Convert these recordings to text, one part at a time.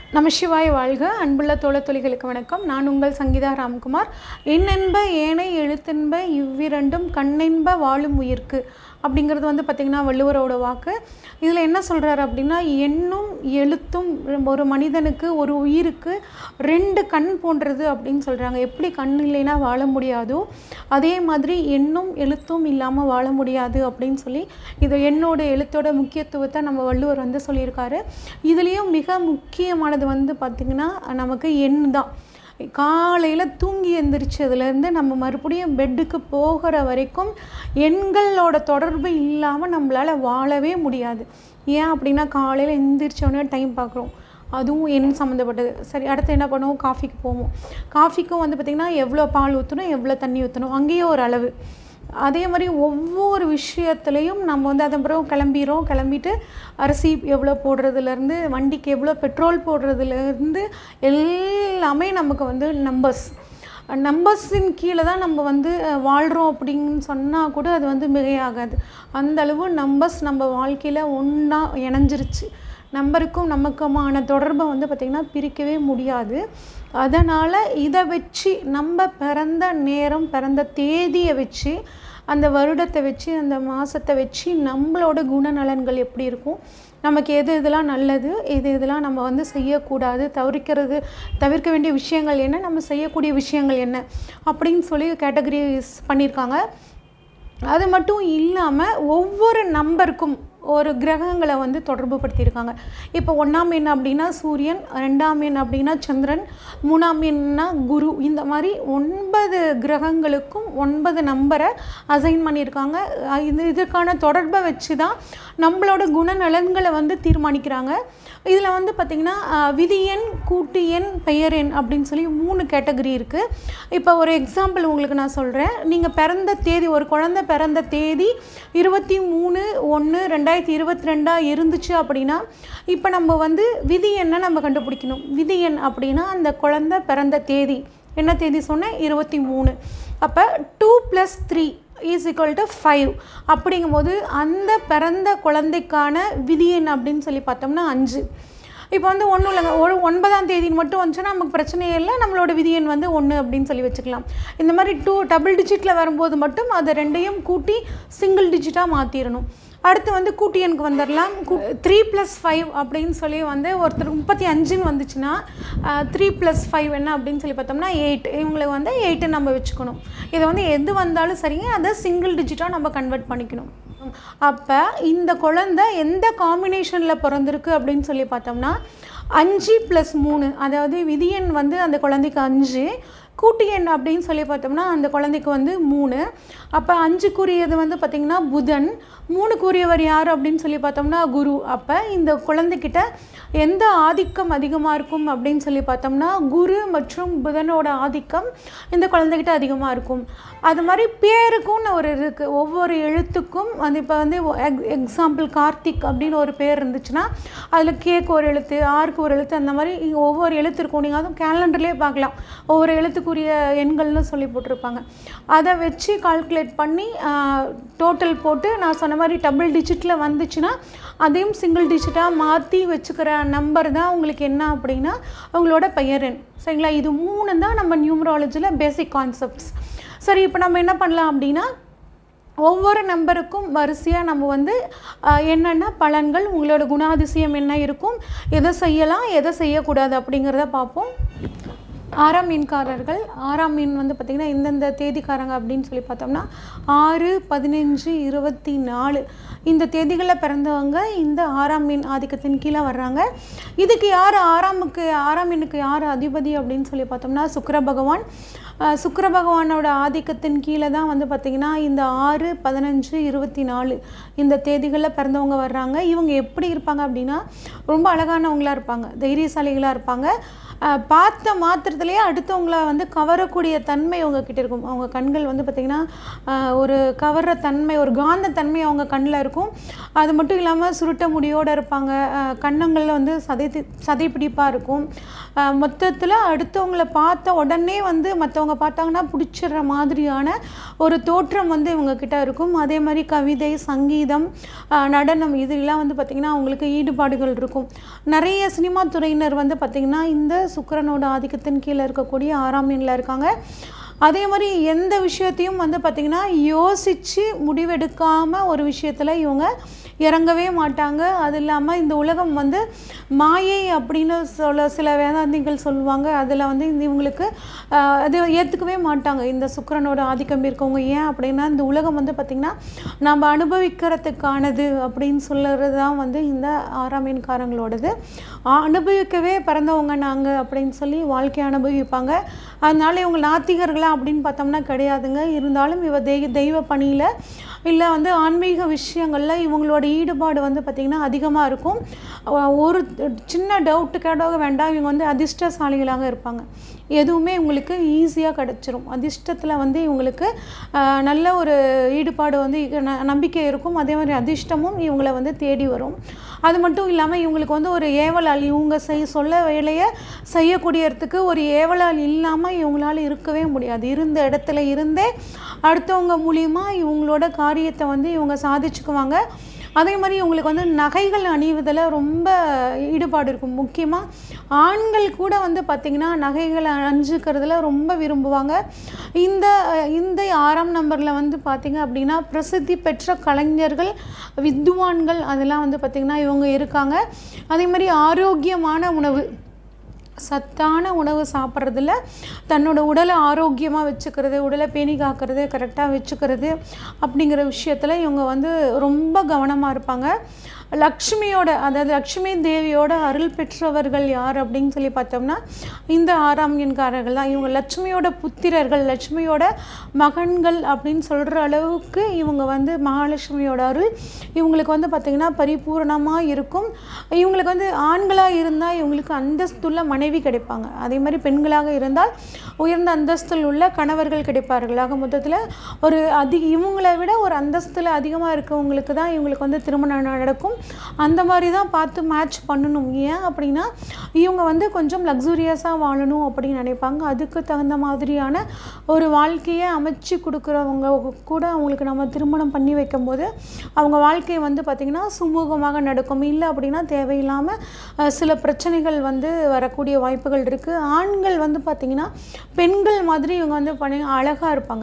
நமசிவாய் வாழ்க அன்புள்ள தோழத்தொழிகளுக்கு வணக்கம் நான் உங்கள் சங்கீதா ராம்குமார் எண்ணென்ப ஏனை எழுத்தென்ப இவ்விரண்டும் கண்ணென்ப வாழும் உயிர்க்கு அப்படிங்கிறது வந்து பார்த்திங்கன்னா வள்ளுவரோட வாக்கு இதில் என்ன சொல்கிறாரு அப்படின்னா எண்ணும் எழுத்தும் ஒரு மனிதனுக்கு ஒரு உயிருக்கு ரெண்டு கண் போன்றது அப்படின்னு சொல்கிறாங்க எப்படி கண் இல்லைன்னா வாழ முடியாதோ அதே மாதிரி எண்ணும் எழுத்தும் இல்லாமல் வாழ முடியாது அப்படின்னு சொல்லி இது எண்ணோட எழுத்தோட முக்கியத்துவத்தை நம்ம வள்ளுவர் வந்து சொல்லியிருக்காரு இதுலேயும் மிக முக்கியமானது வந்து பார்த்திங்கன்னா நமக்கு எண் தான் காலையில் தூங்கி எந்திரிச்சதுலேருந்து நம்ம மறுபடியும் பெட்டுக்கு போகிற வரைக்கும் எண்களோட தொடர்பு இல்லாமல் நம்மளால் வாழவே முடியாது ஏன் அப்படின்னா காலையில் எந்திரிச்சோடனே டைம் பார்க்குறோம் அதுவும் எண் சம்மந்தப்பட்டது சரி அடுத்து என்ன பண்ணுவோம் காஃபிக்கு போவோம் காஃபிக்கும் வந்து பார்த்திங்கன்னா எவ்வளோ பால் ஊற்றணும் எவ்வளோ தண்ணி ஊற்றணும் அங்கேயும் ஒரு அளவு அதே மாதிரி ஒவ்வொரு விஷயத்துலையும் நம்ம வந்து அதன் பிறகு கிளம்பிடுறோம் கிளம்பிட்டு அரிசி எவ்வளோ போடுறதுலேருந்து வண்டிக்கு எவ்வளோ பெட்ரோல் போடுறதுலேருந்து எல்லாமே நமக்கு வந்து நம்பர்ஸ் நம்பர்ஸின் கீழே தான் நம்ம வந்து வாழ்கிறோம் அப்படின்னு சொன்னால் கூட அது வந்து மிகையாகாது அந்த அளவு நம்பர்ஸ் நம்ம வாழ்க்கையில் ஒன்றா இணைஞ்சிருச்சு நம்பருக்கும் நமக்குமான தொடர்பை வந்து பார்த்திங்கன்னா பிரிக்கவே முடியாது அதனால் இதை வச்சு நம்ம பிறந்த நேரம் பிறந்த தேதியை வச்சு அந்த வருடத்தை வச்சு அந்த மாதத்தை வச்சு நம்மளோட குணநலன்கள் எப்படி இருக்கும் நமக்கு எது இதெல்லாம் நல்லது எது இதெல்லாம் நம்ம வந்து செய்யக்கூடாது தவிர்க்கிறது தவிர்க்க வேண்டிய விஷயங்கள் என்ன நம்ம செய்யக்கூடிய விஷயங்கள் என்ன அப்படின்னு சொல்லி கேட்டகரிஸ் பண்ணியிருக்காங்க அது மட்டும் இல்லாமல் ஒவ்வொரு நம்பருக்கும் ஒரு கிரகங்களை வந்து தொடர்பு படுத்தியிருக்காங்க இப்போ ஒன்றாம் எண் அப்படின்னா சூரியன் ரெண்டாம் எண் அப்படின்னா சந்திரன் மூணாம் எண்ணா குரு இந்த மாதிரி ஒன்பது கிரகங்களுக்கும் ஒன்பது நம்பரை அசைன் பண்ணியிருக்காங்க இது இதற்கான தொடர்பை வச்சு தான் நம்மளோட குணநலன்களை வந்து தீர்மானிக்கிறாங்க இதில் வந்து பார்த்திங்கன்னா விதி எண் கூட்டு எண் பெயர் எண் அப்படின்னு சொல்லி மூணு கேட்டகரி இருக்குது இப்போ ஒரு எக்ஸாம்பிள் உங்களுக்கு நான் சொல்கிறேன் நீங்கள் பிறந்த தேதி ஒரு குழந்தை பிறந்த தேதி இருபத்தி மூணு ஒன்று ரெண்டாயிரத்தி இருபத்தி ரெண்டாக இருந்துச்சு அப்படின்னா இப்போ நம்ம வந்து விதி எண்ணை நம்ம கண்டுபிடிக்கணும் விதி எண் அப்படின்னா அந்த குழந்தை பிறந்த தேதி என்ன தேதி சொன்னேன் இருபத்தி மூணு அப்போ two plus three is equal to five அப்படிங்கும்போது அந்த பிறந்த குழந்தைக்கான விதி எண் அப்படின்னு சொல்லி பார்த்தோம்னா அஞ்சு இப்போ வந்து ஒன்றும் இல்லைங்க ஒரு ஒன்பதாம் தேதி மட்டும் வந்துச்சுன்னா நமக்கு பிரச்சனையே இல்லை நம்மளோட விதியன் வந்து ஒன்று அப்படின்னு சொல்லி வச்சுக்கலாம் இந்த மாதிரி டூ டபுள் டிஜிட்டில் வரும்போது மட்டும் அதை ரெண்டையும் கூட்டி சிங்கிள் டிஜிட்டாக மாற்றிடணும் அடுத்து வந்து கூட்டி எண்ணுக்கு வந்துடலாம் த்ரீ ப்ளஸ் ஃபைவ் அப்படின்னு சொல்லி வந்து ஒருத்தர் முப்பத்தி அஞ்சுன்னு வந்துச்சுன்னா த்ரீ ப்ளஸ் ஃபைவ் என்ன அப்படின்னு சொல்லி பார்த்தோம்னா எயிட் இவங்களுக்கு வந்து எயிட்டு நம்ம வச்சுக்கணும் இதை வந்து எது வந்தாலும் சரிங்க அதை சிங்கிள் டிஜிட்டாக நம்ம கன்வெர்ட் பண்ணிக்கணும் அப்போ இந்த குழந்தை எந்த காம்பினேஷனில் பிறந்திருக்கு அப்படின்னு சொல்லி பார்த்தோம்னா அஞ்சு ப்ளஸ் மூணு அதாவது விதியன் வந்து அந்த குழந்தைக்கு அஞ்சு கூட்டு எண் அப்படின்னு சொல்லி பார்த்தோம்னா அந்த குழந்தைக்கு வந்து மூணு அப்போ அஞ்சுக்குரியது வந்து பார்த்திங்கன்னா புதன் மூணுக்குரியவர் யார் அப்படின்னு சொல்லி பார்த்தோம்னா குரு அப்போ இந்த குழந்தைக்கிட்ட எந்த ஆதிக்கம் அதிகமாக இருக்கும் அப்படின்னு சொல்லி பார்த்தோம்னா குரு மற்றும் புதனோட ஆதிக்கம் இந்த குழந்தைகிட்ட அதிகமாக இருக்கும் அது மாதிரி பேருக்கும்னு ஒரு இருக்குது ஒவ்வொரு எழுத்துக்கும் அது இப்போ வந்து எக்ஸாம்பிள் கார்த்திக் அப்படின்னு ஒரு பேர் இருந்துச்சுன்னா அதில் கேக்கு ஒரு எழுத்து ஆருக்கு ஒரு எழுத்து அந்த மாதிரி ஒவ்வொரு எழுத்து இருக்கும் நீங்கள் அதுவும் கேலண்டர்லேயே பார்க்கலாம் ஒவ்வொரு எழுத்துக்குரிய எண்கள்னு சொல்லி போட்டிருப்பாங்க அதை வச்சு கால்குலேட் பண்ணி டோட்டல் போட்டு நான் சொன்ன மாதிரி டபுள் டிஜிட்டில் வந்துச்சுன்னா அதையும் சிங்கிள் டிஜிட்டாக மாற்றி வச்சுக்கிற நம்பர் தான் உங்களுக்கு என்ன அப்படின்னா உங்களோட பெயர் எண் சரிங்களா இது மூணு தான் நம்ம நியூமராலஜியில் பேசிக் கான்செப்ட்ஸ் சரி இப்போ நம்ம என்ன பண்ணலாம் அப்படின்னா ஒவ்வொரு நம்பருக்கும் வரிசையாக நம்ம வந்து என்னென்ன பலன்கள் உங்களோட குணாதிசயம் என்ன இருக்கும் எதை செய்யலாம் எதை செய்யக்கூடாது அப்படிங்கிறத பார்ப்போம் ஆறாம் மீன்காரர்கள் ஆறாம் மீன் வந்து பார்த்திங்கன்னா இந்தந்த தேதிக்காரங்க அப்படின்னு சொல்லி பார்த்தோம்னா ஆறு பதினஞ்சு இருபத்தி நாலு இந்த தேதிகளில் பிறந்தவங்க இந்த ஆறாம் மீன் ஆதிக்கத்தின் கீழே வர்றாங்க இதுக்கு யார் ஆறாமுக்கு ஆறாம் மீனுக்கு யார் அதிபதி அப்படின்னு சொல்லி பார்த்தோம்னா சுக்கர பகவான் சுக்கர பகவானோட ஆதிக்கத்தின் கீழே தான் வந்து பார்த்திங்கன்னா இந்த ஆறு பதினஞ்சு இருபத்தி நாலு இந்த தேதிகளில் பிறந்தவங்க வர்றாங்க இவங்க எப்படி இருப்பாங்க அப்படின்னா ரொம்ப அழகானவங்களாக இருப்பாங்க தைரியசாலிகளாக இருப்பாங்க பார்த்த மாத்திரத்துலேயே அடுத்தவங்கள வந்து கவரக்கூடிய தன்மை அவங்கக்கிட்ட இருக்கும் அவங்க கண்கள் வந்து பார்த்திங்கன்னா ஒரு கவர்ற தன்மை ஒரு காந்த தன்மை அவங்க கண்ணில் இருக்கும் அது மட்டும் இல்லாமல் சுருட்ட முடியோடு இருப்பாங்க கண்ணங்களில் வந்து சதை சதை பிடிப்பாக இருக்கும் மொத்தத்தில் அடுத்தவங்கள பார்த்த உடனே வந்து மற்றவங்க மற்றவங்க பார்த்தாங்கன்னா பிடிச்சிடுற மாதிரியான ஒரு தோற்றம் வந்து இவங்க கிட்ட இருக்கும் அதே மாதிரி கவிதை சங்கீதம் ஆஹ் நடனம் இதுலாம் வந்து பார்த்திங்கன்னா அவங்களுக்கு ஈடுபாடுகள் இருக்கும் நிறைய சினிமா துறையினர் வந்து பார்த்திங்கன்னா இந்த சுக்கிரனோட ஆதிக்கத்தின் கீழே இருக்கக்கூடிய ஆறாம் எண்ணில் இருக்காங்க அதே மாதிரி எந்த விஷயத்தையும் வந்து பார்த்திங்கன்னா யோசித்து முடிவெடுக்காமல் ஒரு விஷயத்தில் இவங்க இறங்கவே மாட்டாங்க அது இல்லாமல் இந்த உலகம் வந்து மாயை அப்படின்னு சொல்ல சில வேதாந்திகள் சொல்லுவாங்க அதில் வந்து இந்த இவங்களுக்கு ஆஹ், அது ஏற்றுக்கவே மாட்டாங்க இந்த சுக்கிரனோட ஆதிக்கம் இருக்கவங்க ஏன் அப்படின்னா இந்த உலகம் வந்து பார்த்திங்கன்னா நம்ம அனுபவிக்கிறதுக்கானது அப்படின்னு சொல்லுறது தான் வந்து இந்த ஆறாம் எண்காரங்களோடது ஆ- அனுபவிக்கவே பிறந்தவங்க நாங்கள் அப்படின்னு சொல்லி வாழ்க்கையை அனுபவிப்பாங்க அதனால இவங்க நாத்திகர்களா அப்படின்னு பார்த்தோம்னா கிடையாதுங்க இருந்தாலும் இவ தெய்வ தெய்வ பணியில் இல்லை வந்து ஆன்மீக விஷயங்களில் இவங்களோட ஈடுபாடு வந்து பார்த்திங்கன்னா அதிகமாக இருக்கும் அஹ் ஒரு சின்ன டவுட்டு கேட்டாக வேண்டாம் இவங்க வந்து அதிர்ஷ்டசாலிகளாக இருப்பாங்க எதுவுமே இவங்களுக்கு ஈஸியாக கிடச்சிரும் அதிர்ஷ்டத்தில் வந்து இவங்களுக்கு ஆஹ், நல்ல ஒரு ஈடுபாடு வந்து இக- ந- நம்பிக்கை இருக்கும் அதே மாதிரி அதிர்ஷ்டமும் இவங்களை வந்து தேடி வரும் அது மட்டும் இல்லாமல் இவங்களுக்கு வந்து ஒரு ஏவலால் இவங்க செய் சொல்ல வேலையை செய்யக்கூடியறதுக்கு ஒரு ஏவலால் இல்லாமல் இவங்களால இருக்கவே முடியாது இருந்த இடத்துல இருந்தே அடுத்தவங்க மூலியமா இவங்களோட காரியத்தை வந்து இவங்க சாதிச்சுக்குவாங்க அதே மாதிரி இவங்களுக்கு வந்து நகைகள் அணிவதில் ரொம்ப ஈடுபாடு இருக்கும் முக்கியமாக ஆண்கள் கூட வந்து பார்த்திங்கன்னா நகைகளை அணிஞ்சுக்கிறதுல ரொம்ப விரும்புவாங்க இந்த இந்த ஆறாம் நம்பரில் வந்து பார்த்திங்க அப்படின்னா பிரசித்தி பெற்ற கலைஞர்கள் வித்வான்கள் அதெல்லாம் வந்து பார்த்திங்கன்னா இவங்க இருக்காங்க அதே மாதிரி ஆரோக்கியமான உணவு சத்தான உணவு சாப்பிட்றதுல தன்னோட உடலை ஆரோக்கியமாக வச்சுக்கிறது உடலை பேணி காக்கிறது கரெக்டாக வச்சுக்கிறது அப்படிங்கிற விஷயத்தில் இவங்க வந்து ரொம்ப கவனமாக இருப்பாங்க லக்ஷ்மியோட அதாவது லக்ஷ்மி தேவியோட அருள் பெற்றவர்கள் யார் அப்படின்னு சொல்லி பார்த்தோம்னா இந்த ஆறாம் எண்காரர்கள் தான் இவங்க லட்சுமியோட புத்திரர்கள் லட்சுமியோட மகன்கள் அப்படின்னு சொல்கிற அளவுக்கு இவங்க வந்து மகாலட்சுமியோட அருள் இவங்களுக்கு வந்து பார்த்திங்கன்னா பரிபூரணமாக இருக்கும் இவங்களுக்கு வந்து ஆண்களாக இருந்தால் இவங்களுக்கு அந்தஸ்துள்ள மனைவி கிடைப்பாங்க அதே மாதிரி பெண்களாக இருந்தால் உயர்ந்த அந்தஸ்தில் உள்ள கணவர்கள் கிடைப்பார்கள் ஆக மொத்தத்தில் ஒரு அதிக இவங்களை விட ஒரு அந்தஸ்தில் அதிகமாக இருக்கவங்களுக்கு தான் இவங்களுக்கு வந்து திருமணம் நடக்கும் அந்த மாதிரி தான் பார்த்து மேட்ச் பண்ணணும் ஏன் அப்படின்னா இவங்க வந்து கொஞ்சம் லக்ஸூரியஸாக வாழணும் அப்படின்னு நினைப்பாங்க அதுக்கு தகுந்த மாதிரியான ஒரு வாழ்க்கையை அமைச்சு கொடுக்குறவங்க கூட அவங்களுக்கு நம்ம திருமணம் பண்ணி வைக்கும்போது அவங்க வாழ்க்கை வந்து பார்த்திங்கன்னா சுமூகமாக நடக்கும் இல்லை அப்படின்னா தேவையில்லாமல் அஹ், சில பிரச்சனைகள் வந்து வரக்கூடிய வாய்ப்புகள் இருக்குது ஆண்கள் வந்து பார்த்திங்கன்னா பெண்கள் மாதிரி இவங்க வந்து பண்ணி அழகாக இருப்பாங்க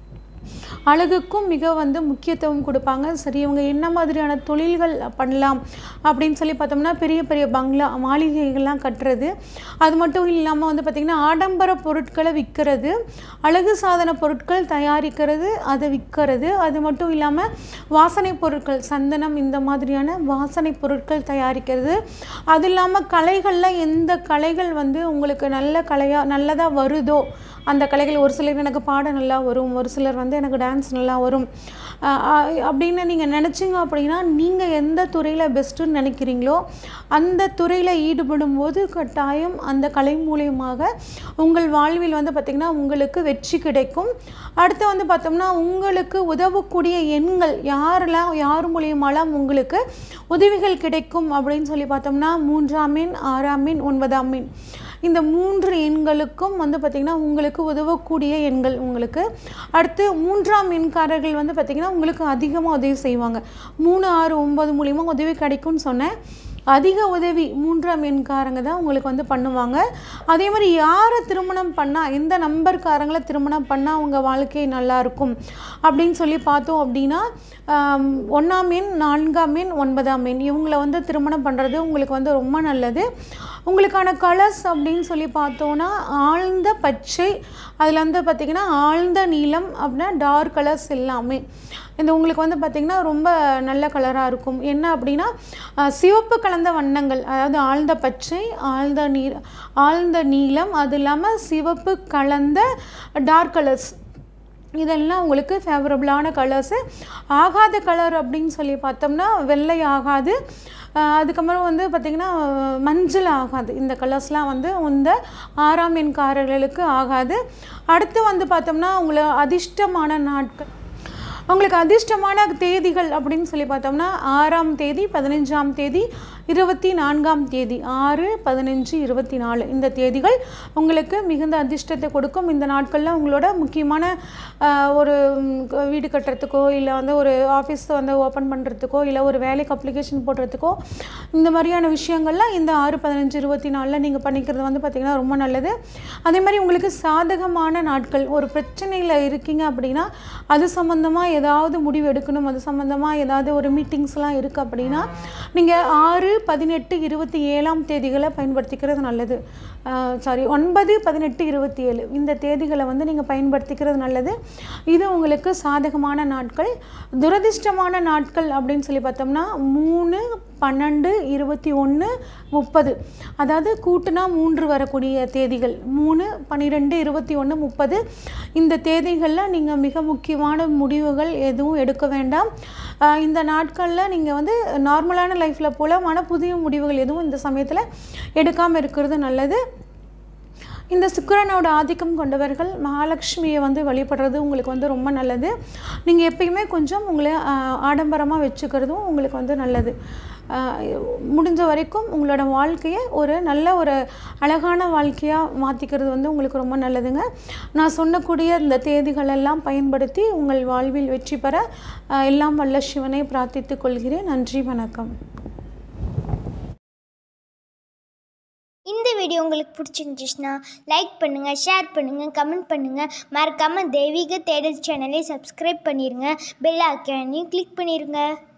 அழகுக்கும் மிக வந்து முக்கியத்துவம் கொடுப்பாங்க சரி இவங்க என்ன மாதிரியான தொழில்கள் பண்ணலாம் அப்படின்னு சொல்லி பார்த்தோம்னா பெரிய பெரிய பங்களா மாளிகைகள்லாம் கட்டுறது அது மட்டும் இல்லாமல் வந்து பார்த்திங்கன்னா ஆடம்பர பொருட்களை விற்கிறது அழகு சாதன பொருட்கள் தயாரிக்கிறது அதை விற்கிறது அது மட்டும் இல்லாமல் வாசனை பொருட்கள் சந்தனம் இந்த மாதிரியான வாசனை பொருட்கள் தயாரிக்கிறது அது இல்லாமல் கலைகளில் எந்த கலைகள் வந்து உங்களுக்கு நல்ல கலையாக நல்லதாக வருதோ அந்த கலைகள் ஒரு சிலர் எனக்கு பாட நல்லா வரும் ஒரு சிலர் வந்து எனக்கு டான்ஸ் நல்லா வரும் ஆஹ் ஆஹ் அப்படின்னு நீங்கள் நினச்சிங்க அப்படின்னா நீங்கள் எந்த துறையில் பெஸ்ட்டுன்னு நினைக்கிறீங்களோ அந்த துறையில் ஈடுபடும் போது கட்டாயம் அந்த கலை மூலியமாக உங்கள் வாழ்வில் வந்து பார்த்திங்கன்னா உங்களுக்கு வெற்றி கிடைக்கும் அடுத்து வந்து பார்த்தோம்னா உங்களுக்கு உதவக்கூடிய எண்கள் யாரெல்லாம் யார் மூலியமாலாம் உங்களுக்கு உதவிகள் கிடைக்கும் அப்படின்னு சொல்லி பார்த்தோம்னா மூன்றாம் எண் ஆறாம் எண் ஒன்பதாம் எண் இந்த மூன்று எண்களுக்கும் வந்து பார்த்திங்கன்னா உங்களுக்கு உதவக்கூடிய எண்கள் உங்களுக்கு அடுத்து மூன்றாம் எண்காரர்கள் வந்து பார்த்திங்கன்னா உங்களுக்கு அதிகமாக உதவி செய்வாங்க மூணு ஆறு ஒம்பது மூலிமா உதவி கிடைக்கும்னு சொன்னேன் அதிக உதவி மூன்றாம் எண்காரங்க தான் உங்களுக்கு வந்து பண்ணுவாங்க அதே மாதிரி யாரை திருமணம் பண்ணால் எந்த நம்பர்காரங்களை திருமணம் பண்ணால் அவங்க வாழ்க்கை நல்லா இருக்கும் அப்படின்னு சொல்லி பார்த்தோம் அப்படின்னா ஆம், ஒண்ணாம் எண் நான்காம் எண் ஒன்பதாம் எண் இவங்களை வந்து திருமணம் பண்ணுறது உங்களுக்கு வந்து ரொம்ப நல்லது உங்களுக்கான கலர்ஸ் அப்படின்னு சொல்லி பார்த்தோன்னா ஆழ்ந்த பச்சை அதில் வந்து பார்த்திங்கன்னா ஆழ்ந்த நீலம் அப்படின்னா டார்க் கலர்ஸ் எல்லாமே இந்த உங்களுக்கு வந்து பார்த்திங்கன்னா ரொம்ப நல்ல கலராக இருக்கும் என்ன அப்படின்னா அஹ், சிவப்பு கலந்த வண்ணங்கள் அதாவது ஆழ்ந்த பச்சை ஆழ்ந்த நீர் ஆழ்ந்த நீலம் அது இல்லாமல் சிவப்பு கலந்த டார்க் கலர்ஸ் இதெல்லாம் உங்களுக்கு ஃபேவரபுளான கலர்ஸு ஆகாத கலர் அப்படின்னு சொல்லி பார்த்தோம்னா வெள்ளை ஆகாது ஆஹ் அதுக்கப்புறம் வந்து பார்த்திங்கன்னா மஞ்சள் ஆகாது இந்த கலர்ஸ்லாம் வந்து இந்த ஆறாம் எண்காரர்களுக்கு ஆகாது அடுத்து வந்து பார்த்தோம்னா உங்களை அதிர்ஷ்டமான நாட்கள் உங்களுக்கு அதிர்ஷ்டமான தேதிகள் அப்படின்னு சொல்லி பார்த்தோம்னா ஆறாம் தேதி பதினஞ்சாம் தேதி இருபத்தி நான்காம் தேதி ஆறு பதினஞ்சு இருபத்தி நாலு இந்த தேதிகள் உங்களுக்கு மிகுந்த அதிர்ஷ்டத்தை கொடுக்கும் இந்த நாட்களில் உங்களோட முக்கியமான ஆஹ், ஒரு ம், க- வீடு கட்டுறதுக்கோ இல்லை வந்து ஒரு ஆஃபீஸ் வந்து ஓப்பன் பண்ணுறதுக்கோ இல்லை ஒரு வேலைக்கு அப்ளிகேஷன் போடுறதுக்கோ இந்த மாதிரியான விஷயங்கள்லாம் இந்த ஆறு பதினஞ்சு இருபத்தி நாலில் நீங்கள் பண்ணிக்கிறது வந்து பார்த்திங்கன்னா ரொம்ப நல்லது அதே மாதிரி உங்களுக்கு சாதகமான நாட்கள் ஒரு பிரச்சனையில் இருக்கீங்க அப்படின்னா அது சம்மந்தமாக ஏதாவது முடிவு எடுக்கணும் அது சம்மந்தமாக ஏதாவது ஒரு மீட்டிங்ஸ்லாம் இருக்குது அப்படின்னா நீங்கள் ஆறு பதினெட்டு இருபத்தி ஏழாம் தேதிகளை பயன்படுத்திக்கிறது நல்லது சாரி ஒன்பது பதினெட்டு இருபத்தி ஏழு இந்த தேதிகளை வந்து நீங்கள் பயன்படுத்திக்கிறது நல்லது இது உங்களுக்கு சாதகமான நாட்கள் துரதிர்ஷ்டமான நாட்கள் அப்படின்னு சொல்லி பார்த்தோம்னா மூணு பன்னெண்டு இருபத்தி ஒன்று முப்பது அதாவது கூட்டுனா மூன்று வரக்கூடிய தேதிகள் மூணு பன்னிரெண்டு இருபத்தி ஒன்று முப்பது இந்த தேதிகளில் நீங்கள் மிக முக்கியமான முடிவுகள் எதுவும் எடுக்க வேண்டாம் ஆஹ் இந்த நாட்களில் நீங்கள் வந்து நார்மலான லைஃப்பில் போல மன புதிய முடிவுகள் எதுவும் இந்த சமயத்தில் எடுக்காமல் இருக்கிறது நல்லது இந்த சுக்கிரனோட ஆதிக்கம் கொண்டவர்கள் மகாலட்சுமியை வந்து வழிபடுறது உங்களுக்கு வந்து ரொம்ப நல்லது நீங்கள் எப்பயுமே கொஞ்சம் உங்களை ஆடம்பரமாக வச்சுக்கிறதும் உங்களுக்கு வந்து நல்லது ஆஹ் முடிஞ்ச வரைக்கும் உங்களோட வாழ்க்கையை ஒரு நல்ல ஒரு அழகான வாழ்க்கையாக மாற்றிக்கிறது வந்து உங்களுக்கு ரொம்ப நல்லதுங்க நான் சொன்னக்கூடிய இந்த தேதிகள் எல்லாம் பயன்படுத்தி உங்கள் வாழ்வில் வெற்றி பெற ஆஹ் எல்லாம் வல்ல சிவனை பிரார்த்தித்துக் கொள்கிறேன் நன்றி வணக்கம் இந்த வீடியோ உங்களுக்கு பிடிச்சிருந்துச்சுன்னா லைக் பண்ணுங்கள் ஷேர் பண்ணுங்கள் கமெண்ட் பண்ணுங்கள் மறக்காமல் தெய்வீக தேடல் சேனலை சப்ஸ்கிரைப் பண்ணிடுங்க பெல் ஐக்கானையும் கிளிக் பண்ணிடுங்க